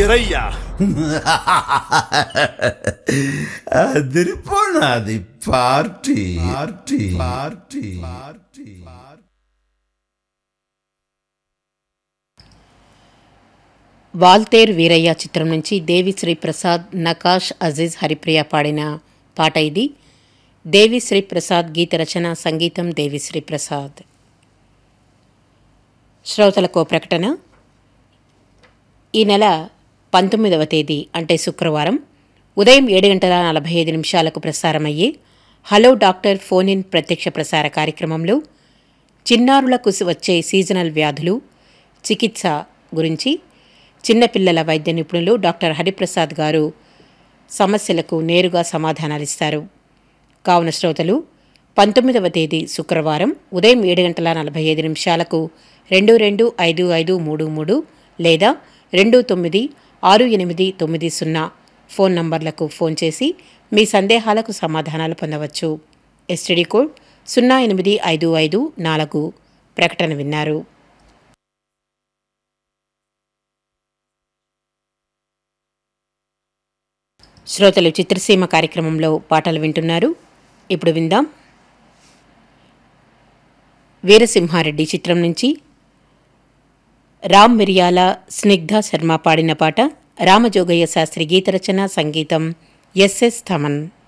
వీరయ్య అదిరిపోనాది party party party party Waltair Veerayya చిత్రం నుంచి దేవిశ్రీ ప్రసాద్ నకాష్ అజీజ్ హరిప్రియ పాడిన పాట ఇది దేవిశ్రీ ప్రసాద్ గీత రచన సంగీతం దేవిశ్రీ ప్రసాద్ శ్రోతలకు ఓ ప్రకటన ఈ నెల పంతొమ్మిదవ తేదీ అంటే శుక్రవారం ఉదయం ఏడు గంటల నలభై ఐదు నిమిషాలకు ప్రసారమయ్యే హలో డాక్టర్ ఫోన్ ఇన్ ప్రత్యక్ష ప్రసార కార్యక్రమంలో చిన్నారులకు వచ్చే సీజనల్ వ్యాధులు చికిత్స గురించి చిన్నపిల్లల వైద్య నిపుణులు డాక్టర్ హరిప్రసాద్ గారు సమస్యలకు నేరుగా సమాధానాలిస్తారు కావున శ్రోతలు పంతొమ్మిదవ తేదీ శుక్రవారం ఉదయం ఏడు గంటల నలభై ఐదు నిమిషాలకు రెండు రెండు ఐదు ఐదు మూడు మూడు లేదా రెండు తొమ్మిది ఆరు ఎనిమిది తొమ్మిది సున్నా ఫోన్ నంబర్లకు ఫోన్ చేసి మీ సందేహాలకు సమాధానాలు పొందవచ్చు ఎస్టీడీ కోడ్ సున్నా ఎనిమిది ఐదు ఐదు నాలుగు ప్రకటన విన్నారు శ్రోతలు చిత్రసీమ కార్యక్రమంలో పాటలు వింటున్నారు ఇప్పుడు విందాం వీరసింహారెడ్డి చిత్రం నుంచి రామ్ మిరియాల స్నిగ్ధ శర్మ పాడిన పాట రామజోగయ్య శాస్త్రి గీతరచన సంగీతం ఎస్ఎస్ థమన్